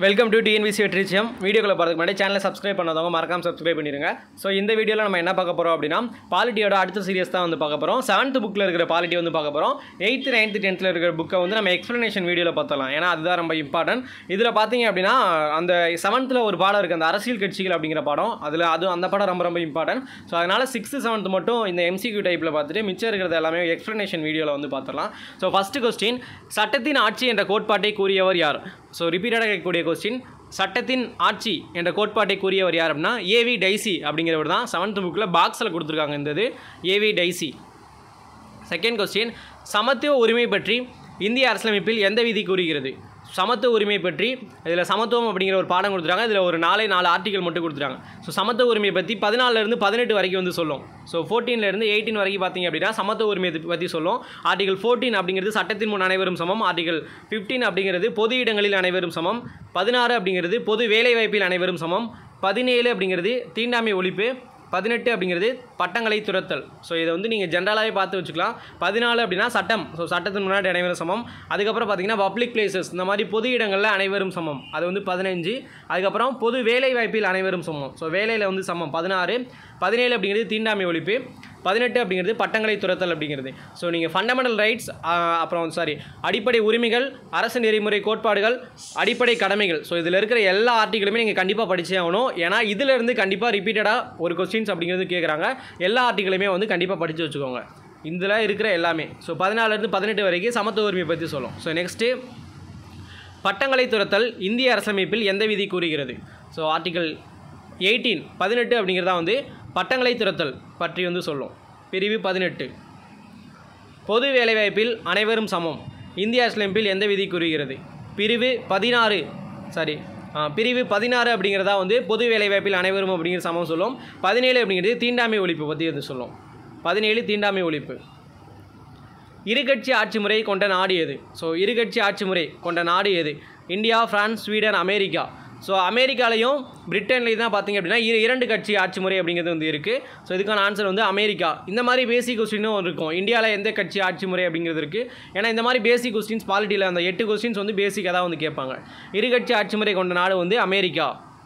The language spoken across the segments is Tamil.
வெல்கம் டு டிஎன்பிசி வெற்றிச்சியம் வீடியோக்குள்ள போகிறதுக்கு முன்னாடி சேனலை சப்ஸ்கிரைப் பண்ணாதவங்க மறக்காம சப்ஸ்கிரைப் பண்ணிடுங்க ஸோ இந்த வீடியோவில் நம்ம என்ன பார்க்க போகிறோம் அப்படின்னா பாலிட்டியோட அடுத்த சீரியஸ் தான் வந்து பார்க்க போகிறோம் செவன்த் புக்கில் இருக்கிற பாலிட்டி வந்து பார்க்க போகிறோம் எயித்து நைன்த்து டென்த்தில் இருக்கிற புக்கை வந்து நம்ம எக்ஸ்ப்ளனேஷன் வீடியோவில் பார்த்தலாம் ஏன்னா அதுதான் ரொம்ப இம்பார்ட்டன்ட் இதில் பார்த்தீங்க அப்படின்னா அந்த செவன்த்தில் ஒரு பாடம் இருக்குது அந்த அரசியல் கட்சிகள் அப்படிங்கிற பாடம் அதில் அது அந்த பாடம் ரொம்ப ரொம்ப இம்பார்ட்டன்ட் ஸோ அதனால் சிக்ஸ்த்து செவன்த் மட்டும் இந்த எம்சிக்யூ டைப்பில் பார்த்துட்டு மிச்சம் இருக்கிறது எல்லாமே எக்ஸ்ப்ளனேஷன் வீடியோவில் வந்து பார்த்துடலாம் ஸோ ஃபஸ்ட்டு கொஸ்டின் சட்டத்தின் ஆட்சி என்ற கோட்பாட்டை கூறியவர் யார் ஸோ ரிப்பீட்டடாக கேட்கக்கூடிய கொஸ்டின் சட்டத்தின் ஆட்சி என்ற கோட்பாட்டை கூறியவர் யார் அப்படின்னா ஏவி டைசி அப்படிங்கிறவர் தான் செவன்த் புக்கில் பாக்ஸில் கொடுத்துருக்காங்க இந்த இது ஏவி டைசி செகண்ட் கொஸ்டின் சமத்துவ உரிமை பற்றி இந்திய அரசியலமைப்பில் எந்த விதி கூறுகிறது சமத்துவ உரிமை பற்றி இதில் சமத்துவம் அப்படிங்கிற ஒரு பாடம் கொடுத்துருக்காங்க இதில் ஒரு நாலே நாலு ஆர்டிகல் மட்டும் கொடுத்துருக்காங்க ஸோ சமத்துவ உரிமையை பற்றி பதினாலிருந்து பதினெட்டு வரைக்கும் வந்து சொல்லும் ஸோ ஃபோர்டீன்லேருந்து எயிட்டீன் வரைக்கும் பார்த்தீங்க அப்படின்னா சமத்துவ உரிமையை பற்றி சொல்லும் ஆர்டிகல் ஃபோர்டீன் அப்படிங்கிறது சட்டத்தின் முன் அனைவரும் சமம் ஆர்டிகல் ஃபிஃப்டீன் அப்படிங்கிறது பொது இடங்களில் அனைவரும் சமம் பதினாறு அப்படிங்கிறது பொது வேலைவாய்ப்பில் அனைவரும் சமம் பதினேழு அப்படிங்கிறது தீண்டாமை ஒழிப்பு பதினெட்டு அப்படிங்கிறது பட்டங்களை துரத்தல் ஸோ இதை வந்து நீங்கள் ஜென்ரலாகவே பார்த்து வச்சுக்கலாம் பதினாலு அப்படின்னா சட்டம் ஸோ சட்டத்தின் முன்னாடி அனைவரும் சமம் அதுக்கப்புறம் பார்த்தீங்கன்னா பப்ளிக் பிளேசஸ் இந்த மாதிரி பொது இடங்களில் அனைவரும் சமம் அது வந்து பதினஞ்சு அதுக்கப்புறம் பொது வேலை வாய்ப்பில் அனைவரும் சமம் ஸோ வேலையில் வந்து சமம் பதினாறு பதினேழு அப்படிங்கிறது தீண்டாமை ஒழிப்பு பதினெட்டு அப்படிங்கிறது பட்டங்களை துரத்தல் அப்படிங்கிறது ஸோ நீங்கள் ஃபண்டமெண்டல் ரைட்ஸ் அப்புறம் சாரி அடிப்படை உரிமைகள் அரசு நெறிமுறை கோட்பாடுகள் அடிப்படை கடமைகள் ஸோ இதில் இருக்கிற எல்லா ஆர்டிகளுமே நீங்கள் கண்டிப்பாக படிச்சே ஆகணும் ஏன்னா இதிலிருந்து கண்டிப்பாக ரிப்பீட்டடாக ஒரு கொஸ்டின்ஸ் அப்படிங்கிறது கேட்குறாங்க எல்லா ஆர்டிகளுமே வந்து கண்டிப்பாக படித்து வச்சுக்கோங்க இதில் இருக்கிற எல்லாமே ஸோ பதினாலுலேருந்து பதினெட்டு வரைக்கும் சமத்துவ உரிமை பற்றி சொல்லும் ஸோ நெக்ஸ்ட்டு பட்டங்களை துரத்தல் இந்திய அரசமைப்பில் எந்த விதி கூறுகிறது ஸோ ஆர்டிகல் எயிட்டீன் பதினெட்டு அப்படிங்கிறதா வந்து பட்டங்களை துரத்தல் பற்றி வந்து சொல்லும் பிரிவு பதினெட்டு பொது வேலைவாய்ப்பில் அனைவரும் சமம் இந்திய அரசியலமைப்பில் எந்த விதி கூறுகிறது பிரிவு பதினாறு சாரி பிரிவு பதினாறு அப்படிங்கிறதா வந்து பொது வேலைவாய்ப்பில் அனைவரும் அப்படிங்கிற சமம் சொல்லும் பதினேழு அப்படிங்கிறது தீண்டாமை ஒழிப்பு பற்றி வந்து சொல்லும் பதினேழு தீண்டாமை ஒழிப்பு இருகட்சி ஆட்சி முறை கொண்ட நாடு எது ஸோ இருகட்சி ஆட்சி முறை கொண்ட நாடு எது India France Sweden America so அமெரிக்காலையும் பிரிட்டன்லையும் தான் பார்த்தீங்க அப்படின்னா இரு இரண்டு கட்சி ஆட்சி முறை அப்படிங்கிறது வந்து இருக்குது ஸோ இதுக்கான ஆன்சர் வந்து அமெரிக்கா இந்த மாதிரி பேசிக் கொஸ்டினும் இருக்கும் இந்தியாவில் எந்த கட்சி ஆட்சி முறை அப்படிங்கிறது இருக்குது ஏன்னா இந்த மாதிரி பேசிக் கொஸ்டின்ஸ் பாலிட்டியில் அந்த எட்டு கொஸ்டின்ஸ் வந்து பேசிக்காக தான் வந்து கேட்பாங்க இருகட்சி ஆட்சி முறை கொண்ட நாடு வந்து அமெரிக்கா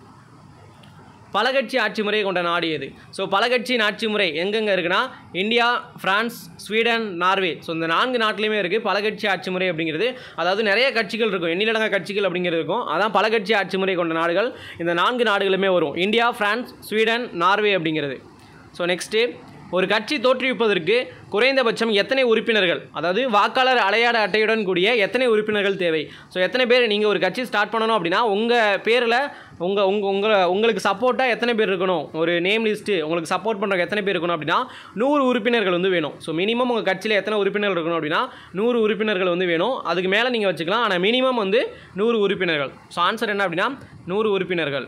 பலகட்சி ஆட்சி முறை கொண்ட நாடு எது ஸோ பலகட்சியின் ஆட்சி முறை எங்கெங்கே இருக்குன்னா India France Sweden Norway so இந்த நான்கு நாட்டிலையுமே இருக்குது பலகட்சி ஆட்சி முறை அப்படிங்கிறது அதாவது நிறைய கட்சிகள் இருக்கும் எண்ணிலடங்க கட்சிகள் அப்படிங்கிறது இருக்கும் அதான் பலகட்சி ஆட்சி முறை கொண்ட நாடுகள் இந்த நான்கு நாடுகளுமே வரும் இந்தியா ஃப்ரான்ஸ் ஸ்வீடன் நார்வே அப்படிங்கிறது ஸோ நெக்ஸ்ட்டு ஒரு கட்சி தோற்றுவிப்பதற்கு குறைந்தபட்சம் எத்தனை உறுப்பினர்கள் அதாவது வாக்காளர் அடையாள அட்டையுடன் கூடிய எத்தனை உறுப்பினர்கள் தேவை ஸோ எத்தனை பேர் நீங்கள் ஒரு கட்சி ஸ்டார்ட் பண்ணணும் அப்படின்னா உங்கள் பேரில் உங்கள் உங்கள் உங்களை உங்களுக்கு சப்போர்ட்டாக எத்தனை பேர் இருக்கணும் ஒரு நேம் லிஸ்ட்டு உங்களுக்கு சப்போர்ட் பண்ணுறவங்க எத்தனை பேர் இருக்கணும் அப்படின்னா நூறு உறுப்பினர்கள் வந்து வேணும் ஸோ மினிமம் உங்கள் கட்சியில் எத்தனை உறுப்பினர்கள் இருக்கணும் அப்படின்னா நூறு உறுப்பினர்கள் வந்து வேணும் அதுக்கு மேலே நீங்கள் வச்சுக்கலாம் ஆனால் மினிமம் வந்து நூறு உறுப்பினர்கள் ஸோ ஆன்சர் என்ன அப்படின்னா நூறு உறுப்பினர்கள்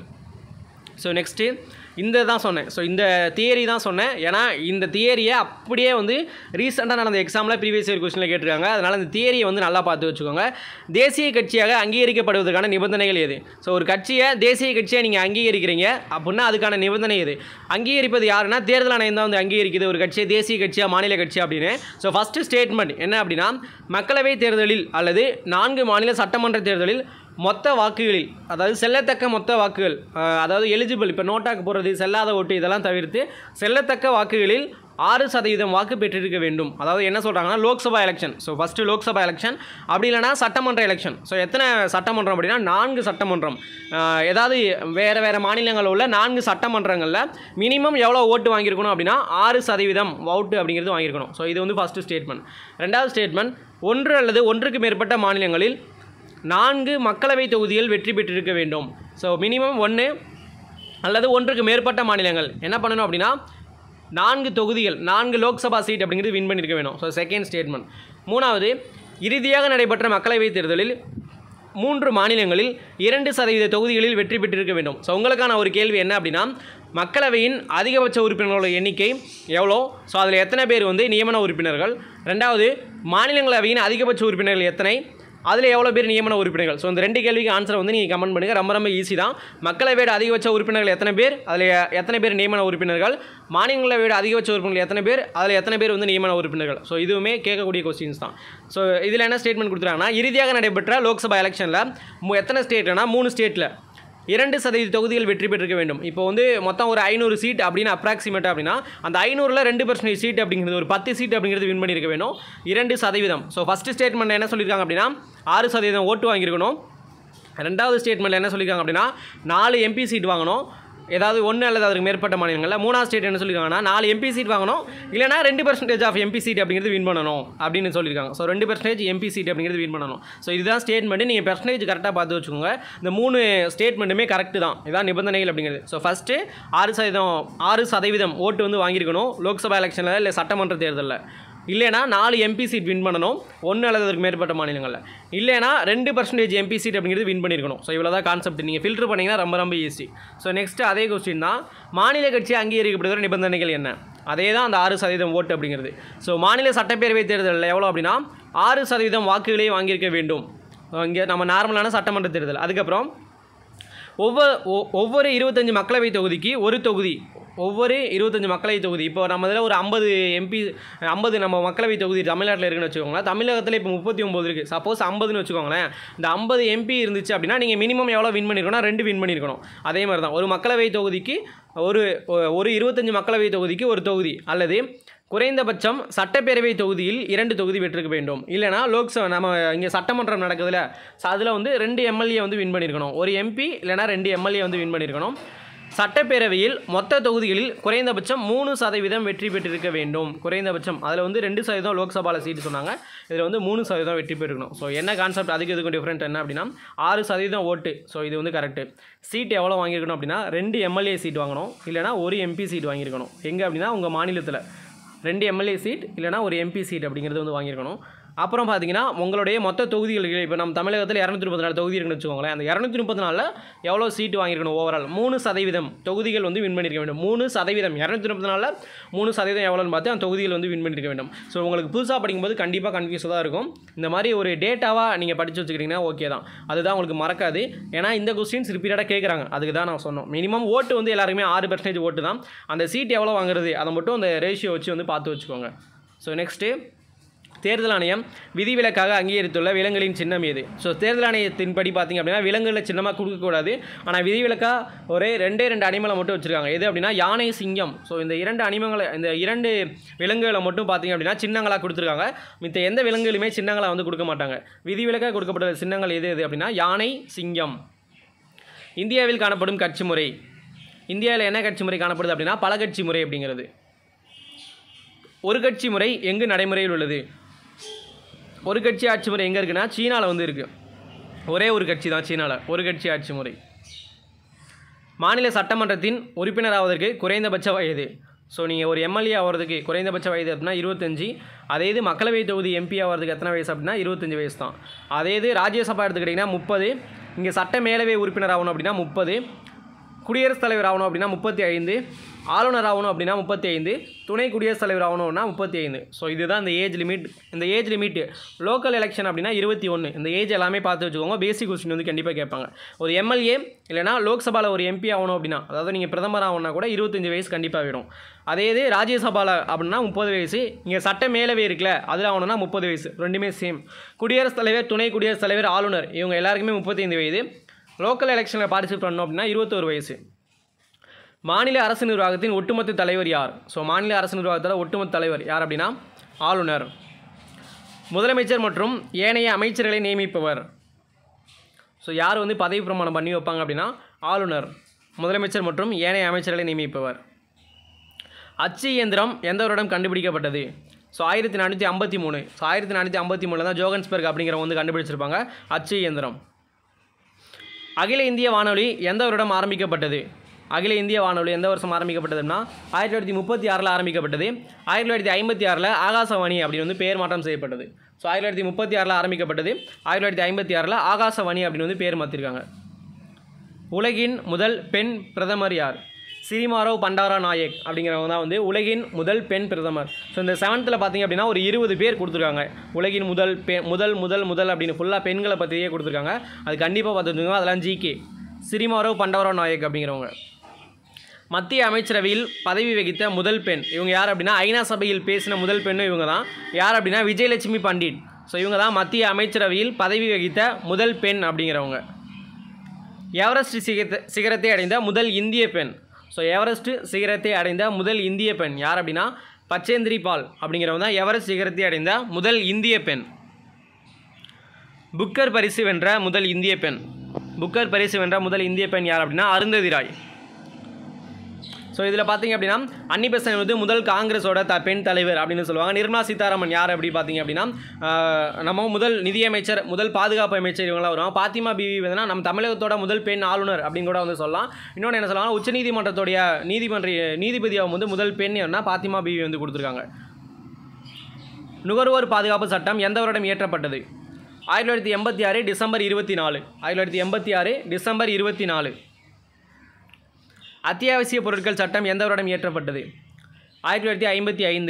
ஸோ நெக்ஸ்ட்டு இந்த தான் சொன்னேன் ஸோ இந்த தியரி தான் சொன்னேன் ஏன்னா இந்த தியரியை அப்படியே வந்து ரீசெண்டாக நடந்த எக்ஸாமில் ப்ரீவியஸ் இயர் கொஸ்டினில் கேட்டிருக்காங்க அதனால் இந்த தியரியை வந்து நல்லா பார்த்து வச்சுக்கோங்க தேசிய கட்சியாக அங்கீகரிக்கப்படுவதற்கான நிபந்தனைகள் எது ஸோ ஒரு கட்சியை தேசிய கட்சியை நீங்கள் அங்கீகரிக்கிறீங்க அப்படின்னா அதுக்கான நிபந்தனை எது அங்கீகரிப்பது யாருன்னா தேர்தல் ஆணையம் தான் வந்து அங்கீகரிக்குது ஒரு கட்சியை தேசிய கட்சியாக மாநில கட்சி அப்படின்னு ஸோ ஃபஸ்ட்டு ஸ்டேட்மெண்ட் என்ன அப்படின்னா மக்களவை தேர்தலில் அல்லது நான்கு மாநில சட்டமன்ற தேர்தலில் மொத்த வாக்குகளில் அதாவது செல்லத்தக்க மொத்த வாக்குகள் அஹ், அதாவது எலிஜிபிள் இப்போ நோட்டாக்கு போடுறது செல்லாத ஓட்டு இதெல்லாம் தவிர்த்து செல்லத்தக்க வாக்குகளில் ஆறு சதவீதம் வாக்கு பெற்றிருக்க வேண்டும் அதாவது என்ன சொல்கிறாங்கன்னா Lok Sabha election so first Lok Sabha election அப்படி இல்லைனா சட்டமன்ற எலெக்ஷன் ஸோ எத்தனை சட்டமன்றம் அப்படின்னா நான்கு சட்டமன்றம் அஹ், ஏதாவது வேறு வேறு மாநிலங்களில் உள்ள நான்கு சட்டமன்றங்களில் மினிமம் எவ்வளோ ஓட்டு வாங்கியிருக்கணும் அப்படின்னா ஆறு சதவீதம் ஓட்டு அப்படிங்கிறது வாங்கியிருக்கணும் ஸோ இது வந்து ஃபஸ்ட்டு ஸ்டேட்மெண்ட் ரெண்டாவது ஸ்டேட்மெண்ட் ஒன்று அல்லது ஒன்றுக்கு மேற்பட்ட மாநிலங்களில் நான்கு மக்களவை தொகுதிகள் வெற்றி பெற்றிருக்க வேண்டும் ஸோ மினிமம் ஒன்று அல்லது ஒன்றுக்கு மேற்பட்ட மாநிலங்கள் என்ன பண்ணணும் அப்படின்னா நான்கு தொகுதிகள் நான்கு லோக்சபா சீட் அப்படிங்கிறது வின் பண்ணியிருக்க வேணும் ஸோ செகண்ட் ஸ்டேட்மெண்ட் மூணாவது இறுதியாக நடைபெற்ற மக்களவைத் தேர்தலில் மூன்று மாநிலங்களில் இரண்டு சதவீத தொகுதிகளில் வெற்றி பெற்றிருக்க வேண்டும் ஸோ உங்களுக்கான ஒரு கேள்வி என்ன அப்படின்னா மக்களவையின் அதிகபட்ச உறுப்பினர்களோட எண்ணிக்கை எவ்வளோ ஸோ அதில் எத்தனை பேர் வந்து நியமன உறுப்பினர்கள் ரெண்டாவது மாநிலங்களவையின் அதிகபட்ச உறுப்பினர்கள் எத்தனை அதில் எவ்வளோ பேர் நியமன உறுப்பினர்கள் ஸோ இந்த ரெண்டு கேள்விக்கு ஆன்சர் வந்து நீங்கள் கமெண்ட் பண்ணுங்கள் ரொம்ப ரொம்ப ஈஸி தான் மக்களவையோட அதிகபட்ச உறுப்பினர்கள் எத்தனை பேர் அதில் எத்தனை பேர் நியமன உறுப்பினர்கள் மாநிலங்களவையோட அதிகபட்ச உறுப்பினர்கள் எத்தனை பேர் அதில் எத்தனை பேர் வந்து நியமன உறுப்பினர்கள் ஸோ இதுவுமே கேட்கக்கூடிய கொஸ்டின்ஸ் தான் ஸோ இதில் என்ன ஸ்டேட்மெண்ட் கொடுத்துருக்காங்கன்னா இறுதியாக நடைபெற்ற லோக்சபா எலெக்ஷனில் எத்தனை ஸ்டேட்னா மூணு ஸ்டேட்டில் இரண்டு சதவீத தொகுதிகள் வெற்றி பெற்றிருக்க வேண்டும் இப்போ வந்து மொத்தம் ஒரு ஐநூறு சீட் அப்படின்னு அப்ராக்சிமேட்டாக அப்படின்னா அந்த ஐநூறில் ரெண்டு பர்சன்டேஜ் சீட் அப்படிங்கிறது ஒரு பத்து சீட் அப்படிங்கிறது வின் பண்ணியிருக்க வேணும் இரண்டு சதவீதம் ஸோ ஃபஸ்ட்டு ஸ்டேட்மெண்ட் என்ன சொல்லியிருக்காங்க அப்படின்னா ஆறு சதவீதம் ஓட்டு வாங்கியிருக்கணும் ரெண்டாவது ஸ்டேட்மெண்ட்டில் என்ன சொல்லியிருக்காங்க அப்படின்னா நாலு எம்பி சீட் வாங்கணும் ஏதாவது ஒன்று அல்லது அதுக்கு மேற்பட்ட மாநிலங்களில் மூணாவது ஸ்டேட் என்ன சொல்லியிருக்காங்கன்னா நாலு எம்பி சீட் வாங்கணும் இல்லைனா ரெண்டு பர்சன்டேஜ் ஆஃப் எம்பி சீட் அப்படிங்கிறது வின் பண்ணணும் அப்படின்னு சொல்லியிருக்காங்க ஸோ ரெண்டு பர்சன்டேஜ் எம்பி சீட் அப்படிங்கிறது வின் பண்ணணும் ஸோ இதுதான் ஸ்டேட்மெண்ட் நீங்கள் பர்சன்டேஜ் கரெக்டாக பார்த்து வச்சுக்கோங்க இந்த மூணு ஸ்டேட்மெண்ட்டுமே கரெக்டு தான் இதான் நிபந்தனைகள் அப்படிங்கிறது ஸோ ஃபஸ்ட்டு ஆறு சதவீதம் ஆறு சதவீதம் ஓட்டு வந்து வாங்கியிருக்கணும் லோக்சபா எலெக்ஷனில் இல்லை சட்டமன்ற தேர்தலில் இல்லைனா நாலு எம்பி சீட் வின் பண்ணணும் ஒன்று அல்லது அதுக்கு மேற்பட்ட மாநிலங்களில் இல்லைனா ரெண்டு பர்சன்டேஜ் எம்பி சீட் அப்படிங்கிறது வின் பண்ணியிருக்கணும் ஸோ இவ்வளோ தான் கான்செப்ட் நீங்கள் ஃபில்டர் பண்ணிங்கன்னா ரொம்ப ரொம்ப ஈஸி ஸோ நெக்ஸ்ட் அதே கொஸ்டின் தான் மாநில கட்சி அங்கீகரிக்கப்படுகிற நிபந்தனைகள் என்ன அதே தான் அந்த ஆறு சதவீதம் ஓட்டு அப்படிங்கிறது ஸோ மாநில சட்டப்பேரவை தேர்தலில் எவ்வளோ அப்படின்னா ஆறு சதவீதம் வாக்குகளை வாங்கியிருக்க வேண்டும் இங்கே நம்ம நார்மலான சட்டமன்ற தேர்தல் அதுக்கப்புறம் ஒவ்வொரு ஒ- ஒவ்வொரு இருபத்தஞ்சு மக்களவை தொகுதிக்கு ஒரு தொகுதி ஒவ்வொரு இருபத்தஞ்சு மக்களவை தொகுதி இப்போ நம்ம இதில் ஒரு ஐம்பது எம்பி ஐம்பது நம்ம மக்களவை தொகுதி தமிழ்நாட்டில் இருக்குன்னு வச்சுக்கோங்களேன் தமிழகத்தில் இப்போ முப்பத்தி ஒம்பது இருக்குது சப்போஸ் ஐம்பதுன்னு வச்சுக்கோங்களேன் இந்த ஐம்பது எம்பி இருந்துச்சு அப்படின்னா நீங்கள் மினிமம் எவ்வளோ வின் பண்ணியிருக்கணும் ரெண்டு வின் பண்ணியிருக்கணும் அதே மாதிரி தான் ஒரு மக்களவை தொகுதிக்கு ஒரு ஒரு இருபத்தஞ்சு மக்களவை தொகுதிக்கு ஒரு தொகுதி அல்லது குறைந்தபட்சம் சட்டப்பேரவை தொகுதியில் இரண்டு தொகுதி பெற்றிருக்க வேண்டும் இல்லைனா லோக்சபா நம்ம இங்கே சட்டமன்றம் நடக்குதுல ஸோ அதில் வந்து ரெண்டு எம்எல்ஏ வந்து வின் பண்ணியிருக்கணும் ஒரு எம்பி இல்லைனா ரெண்டு எம்எல்ஏ வந்து வின் பண்ணியிருக்கணும் சட்டப்பேரவையில் மொத்த தொகுதிகளில் குறைந்தபட்சம் மூணு சதவீதம் வெற்றி பெற்றிருக்க வேண்டும் குறைந்தபட்சம் அதில் வந்து ரெண்டு சதவீதம் லோக்சபாவில் சீட்டு சொன்னாங்க இதில் வந்து மூணு சதவீதம் வெற்றி பெற்றிருக்கணும் ஸோ என்ன கான்செப்ட் அதுக்கு இதுக்கும் டிஃப்ரெண்ட் என்ன அப்படின்னா ஆறு சதவீதம் ஓட்டு ஸோ இது வந்து கரெக்டு சீட் எவ்வளோ வாங்கியிருக்கணும் அப்படின்னா ரெண்டு எம்எல்ஏ சீட் வாங்கணும் இல்லைனா ஒரு எம்பி சீட் வாங்கியிருக்கணும் எங்கே அப்படின்னா உங்கள் மாநிலத்தில் ரெண்டு எம்எல்ஏ சீட் இல்லைனா ஒரு எம்பி சீட் அப்படிங்கிறது வந்து வாங்கியிருக்கணும் அப்புறம் பார்த்தீங்கன்னா உங்களுடைய மொத்த தொகுதிகள் இருக்கு. இப்போ நம்ம தமிழகத்தில் இரநூத்தி முப்பத்தி நாலு தொகுதி இருக்குன்னு வச்சுக்கோங்களேன் அந்த இரநூத்தி முப்பத்தி நாலில் எவ்வளோ சீட்டு வாங்கியிருக்கணும் ஓவரால் மூணு சதவீதம் தொகுதிகள் வந்து வின் பண்ணியிருக்க வேண்டும் மூணு சதவீதம் இரநூத்தி முப்பத்தி நாலில் மூணு சதவீதம் எவ்வளோன்னு பார்த்து அந்த தொகுதிகள் வந்து வின் பண்ணியிருக்க வேண்டும் ஸோ உங்களுக்கு புதுசாக படிக்கும்போது கண்டிப்பாக கன்ஃபியூஸாக தான் இருக்கும் இந்த மாதிரி ஒரு டேட்டாவாக நீங்கள் படித்து வச்சுக்கிட்டிங்கன்னா ஓகே தான் அதுதான் உங்களுக்கு மறக்காது ஏன்னா இந்த கொஸ்டின்ஸ் ரிப்பீட்டடாக கேட்குறாங்க அதுக்கு தான் நான் சொன்னோம் மினிமம் ஓட்டு வந்து எல்லாருமே ஆறு பர்சன்டேஜ் ஓட்டு தான் அந்த சீட் எவ்வளோ வாங்குறது அதை மட்டும் அந்த ரேஷியோ வச்சு வந்து பார்த்து வச்சுக்கோங்க ஸோ நெக்ஸ்ட்டு தேர்தல் ஆணையம் விதிவிலக்காக அங்கீகரித்துள்ள விலங்குகளின் சின்னம் எது ஸோ தேர்தல் ஆணையத்தின்படி பார்த்தீங்க அப்படின்னா விலங்குகளை சின்னமாக கொடுக்கக்கூடாது ஆனால் விதிவிலக்காக ஒரே ரெண்டே ரெண்டு அனிமலை மட்டும் வச்சுருக்காங்க எது அப்படின்னா யானை சிங்கம் ஸோ இந்த இரண்டு அனிமங்களை இந்த இரண்டு விலங்குகளை மட்டும் பார்த்தீங்க அப்படின்னா சின்னங்களாக கொடுத்துருக்காங்க மித்த எந்த விலங்குகளுமே சின்னங்களாக வந்து கொடுக்க மாட்டாங்க விதிவிலக்காக கொடுக்கப்பட்ட சின்னங்கள் எது எது அப்படின்னா யானை சிங்கம் இந்தியாவில் காணப்படும் கட்சி முறை இந்தியாவில் என்ன கட்சி முறை காணப்படுது அப்படின்னா பல கட்சி முறை அப்படிங்கிறது ஒரு கட்சி முறை எங்கு நடைமுறையில் உள்ளது ஒரு கட்சி ஆட்சி முறை எங்கே இருக்குன்னா சீனாவில் வந்து இருக்குது ஒரே ஒரு கட்சி தான் சீனாவில் ஒரு கட்சி ஆட்சி முறை மாநில சட்டமன்றத்தின் உறுப்பினராவதற்கு குறைந்தபட்ச வயது ஸோ நீங்கள் ஒரு எம்எல்ஏ ஆகிறதுக்கு குறைந்தபட்ச வயது அப்படின்னா இருபத்தஞ்சி அதே இது மக்களவை தொகுதி எம்பி ஆகிறதுக்கு எத்தனை வயசு அப்படின்னா இருபத்தஞ்சி வயசு தான் அதே இது ராஜ்யசபா எடுத்துக்கிட்டிங்கன்னா முப்பது இங்கே சட்ட மேலவை உறுப்பினர் ஆகணும் அப்படின்னா முப்பது குடியரசுத் தலைவர் ஆகணும் அப்படின்னா முப்பத்தி ஐந்து ஆளுநர் ஆகணும் அப்படின்னா முப்பத்தி ஐந்து துணை குடியரசுத் தலைவர் ஆகணும்னா முப்பத்தி ஐந்து ஸோ இதுதான் இந்த ஏஜ் லிமிட் இந்த ஏஜ் லிமிட் லோக்கல் எலெக்ஷன் அப்படின்னா இருபத்தி ஒன்று இந்த ஏஜ் எல்லாமே பார்த்து வச்சுக்கோங்க பேசிக் கொஸ்டின் வந்து கண்டிப்பாக கேட்பாங்க ஒரு எம்எல்ஏ இல்லைனா லோக்சபாவில் ஒரு எம்பி ஆகணும் அப்படின்னா அதாவது நீங்கள் பிரதமர் ஆகணும்னா கூட இருபத்தஞ்சி வயசு கண்டிப்பாக வேணும் அதே இது ராஜ்யசபாவில் அப்படின்னா முப்பது வயசு இங்கே சட்ட மேலவை இருக்குல்ல அதில் ஆகணும்னா முப்பது வயசு ரெண்டுமே சேம் குடியரசுத் தலைவர் துணை குடியரசுத் தலைவர் ஆளுநர் இவங்க எல்லாருக்குமே முப்பத்தைந்து வயது லோக்கல் எலெக்ஷனில் பார்ட்டிசிபேட் பண்ணோம் அப்படின்னா இருபத்தோரு வயசு மாநில அரசு நிர்வாகத்தின் ஒட்டுமொத்த தலைவர் யார் ஸோ மாநில அரசு நிர்வாகத்தோட ஒட்டுமொத்த தலைவர் யார் அப்படின்னா ஆளுநர் முதலமைச்சர் மற்றும் ஏனைய அமைச்சர்களை நியமிப்பவர் ஸோ யார் வந்து பதவி பிரமாணம் பண்ணி வைப்பாங்க அப்படின்னா ஆளுநர் முதலமைச்சர் மற்றும் ஏனைய அமைச்சர்களை நியமிப்பவர் அச்சு இயந்திரம் எந்த வருடம் கண்டுபிடிக்கப்பட்டது ஸோ ஆயிரத்தி நானூற்றி ஐம்பத்தி மூணு ஸோ ஆயிரத்தி நானூற்றி ஐம்பத்தி மூணில் தான் ஜோகன்ஸ்பர்க் அப்படிங்கிறவங்க வந்து கண்டுபிடிச்சிருப்பாங்க அச்சு இயந்திரம் அகில இந்திய வானொலி எந்த வருடம் ஆரம்பிக்கப்பட்டது அகில இந்திய வானொலி எந்த வருஷம் ஆரம்பிக்கப்பட்டதுன்னா ஆயிரத்தி தொள்ளாயிரத்தி முப்பத்தி ஆறில் ஆரம்பிக்கப்பட்டது ஆயிரத்தி தொள்ளாயிரத்தி ஐம்பத்தி ஆறில் ஆகாசவாணி அப்படின்னு வந்து பெயர் மாற்றம் செய்யப்பட்டது ஸோ ஆயிரத்தி தொள்ளாயிரத்தி முப்பத்தி ஆறில் ஆரம்பிக்கப்பட்டது ஆயிரத்தி தொள்ளாயிரத்தி ஐம்பத்தி ஆறில் ஆகாசவாணி அப்படின்னு வந்து பேர் மாற்றிருக்காங்க உலகின் முதல் பெண் பிரதமர் யார் சிரிமாரோ பண்டாரா நாயக் அப்படிங்கிறவங்க தான் வந்து உலகின் முதல் பெண் பிரதமர் ஸோ இந்த செவன்த்தில் பார்த்தீங்க அப்படின்னா ஒரு இருபது பேர் கொடுத்துருக்காங்க உலகின் முதல் பெ முதல் முதல் முதல் அப்படின்னு ஃபுல்லாக பெண்களை பற்றியே கொடுத்துருக்காங்க அது கண்டிப்பாக பார்த்துருங்க அதெல்லாம் ஜிகே சிரிமாரோ பண்டாரா நாயக் அப்படிங்கிறவங்க மத்திய அமைச்சரவையில் பதவி வகித்த முதல் பெண் இவங்க யார் அப்படின்னா ஐநா சபையில் பேசின முதல் பெண்ணும் இவங்க தான் யார் அப்படின்னா விஜயலட்சுமி பண்டிட் ஸோ இவங்க தான் மத்திய அமைச்சரவையில் பதவி வகித்த முதல் பெண் அப்படிங்கிறவங்க எவரெஸ்ட் சிகரத்தை சிகரத்தை அடைந்த முதல் இந்திய பெண் ஸோ எவரெஸ்ட் சிகரத்தை அடைந்த முதல் இந்திய பெண் யார் அப்படின்னா பச்சேந்திரி பால் அப்படிங்கிறவங்க தான் எவரெஸ்ட் சிகரத்தை அடைந்த முதல் இந்திய பெண் புக்கர் பரிசு வென்ற முதல் இந்திய பெண் புக்கர் பரிசு வென்ற முதல் இந்திய பெண் யார் அப்படின்னா அருந்ததி ராய் ஸோ இதில் பார்த்தீங்க அப்படின்னா அன்னி பெசன்ட் வந்து முதல் காங்கிரஸோட த பெண் தலைவர் அப்படின்னு சொல்லுவாங்க நிர்மலா சீதாராமன் யார் அப்படி பார்த்தீங்க அப்படின்னா ஆஹ், நம்ம முதல் நிதியமைச்சர் முதல் பாதுகாப்பு அமைச்சர் இவங்களாம் வருவாங்க பாத்திமா பிவி வந்து நம்ம தமிழகத்தோட முதல் பெண் ஆளுநர் அப்படின்னு கூட வந்து சொல்லலாம் இன்னொன்று என்ன சொல்லலாம் உச்சநீதிமன்றத்துடைய நீதிமன்ற நீதிபதியாக வந்து முதல் பெண் என்ன பாத்திமா பிவி வந்து கொடுத்துருக்காங்க நுகர்வோர் பாதுகாப்பு சட்டம் எந்த வருடம் இயற்றப்பட்டது ஆயிரத்தி தொள்ளாயிரத்தி எண்பத்தி ஆறு டிசம்பர் இருபத்தி நாலு ஆயிரத்தி தொள்ளாயிரத்தி எண்பத்தி ஆறு டிசம்பர் இருபத்தி நாலு அத்தியாவசிய பொருட்கள் சட்டம் எந்த வருடம் இயற்றப்பட்டது ஆயிரத்தி தொள்ளாயிரத்தி ஐம்பத்தி ஐந்து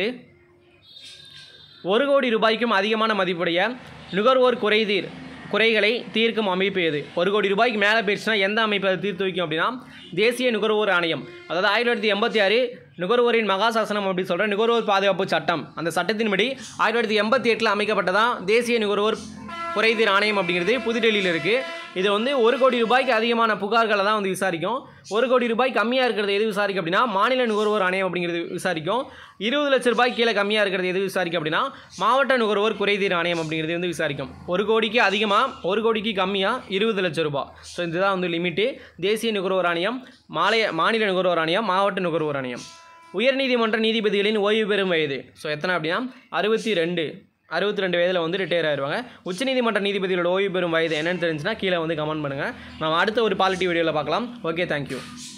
ஒரு கோடி ரூபாய்க்கும் அதிகமான மதிப்புடைய நுகர்வோர் குறைதீர் குறைகளை தீர்க்கும் அமைப்பு எது ஒரு கோடி ரூபாய்க்கு மேலே போயிடுச்சுன்னா எந்த அமைப்பு அதை தீர்த்து வைக்கும் அப்படின்னா தேசிய நுகர்வோர் ஆணையம் அதாவது ஆயிரத்தி தொள்ளாயிரத்தி எண்பத்தி ஆறு நுகர்வோரின் மகாசாசனம் அப்படி சொல்கிற நுகர்வோர் பாதுகாப்பு சட்டம் அந்த சட்டத்தின்படி ஆயிரத்தி தொள்ளாயிரத்தி எண்பத்தி எட்டில் அமைக்கப்பட்டதான் தேசிய நுகர்வோர் குறைதீர் ஆணையம் அப்படிங்கிறது புதுடெல்லியில் இருக்குது இது வந்து ஒரு கோடி ரூபாய்க்கு அதிகமான புகார்களை தான் வந்து விசாரிக்கும் ஒரு கோடி ரூபாய் கம்மியாக இருக்கிறது எது விசாரிக்கும் அப்படின்னா மாநில நுகர்வோர் ஆணையம் அப்படிங்கிறது விசாரிக்கும் இருபது லட்ச ரூபாய் கீழே கம்மியாக இருக்கிறது எது விசாரிக்கும் அப்படின்னா மாவட்ட நுகர்வோர் குறைதீர் ஆணையம் அப்படிங்கிறது வந்து விசாரிக்கும் ஒரு கோடிக்கு அதிகமாக ஒரு கோடிக்கு கம்மியாக இருபது லட்ச ரூபாய் ஸோ இதுதான் வந்து லிமிட்டு தேசிய நுகர்வோர் ஆணையம் மாநில மாநில நுகர்வோர் ஆணையம் மாவட்ட நுகர்வோர் ஆணையம் உயர்நீதிமன்ற நீதிபதிகளின் ஓய்வு பெறும் வயது ஸோ எத்தனை அப்படின்னா அறுபத்தி ரெண்டு அறுபத்தி ரெண்டு வயதில் வந்து ரிட்டையர் ஆயிடுவாங்க உச்சநீதிமன்ற நீதிபதிகளோட ஓய்வு பெறும் வயது என்னன்னு தெரிஞ்சுன்னா கீழே வந்து கமெண்ட் பண்ணுங்கள் நம்ம அடுத்த ஒரு பாலிட்டி வீடியோவில் பார்க்கலாம் ஓகே தேங்க்யூ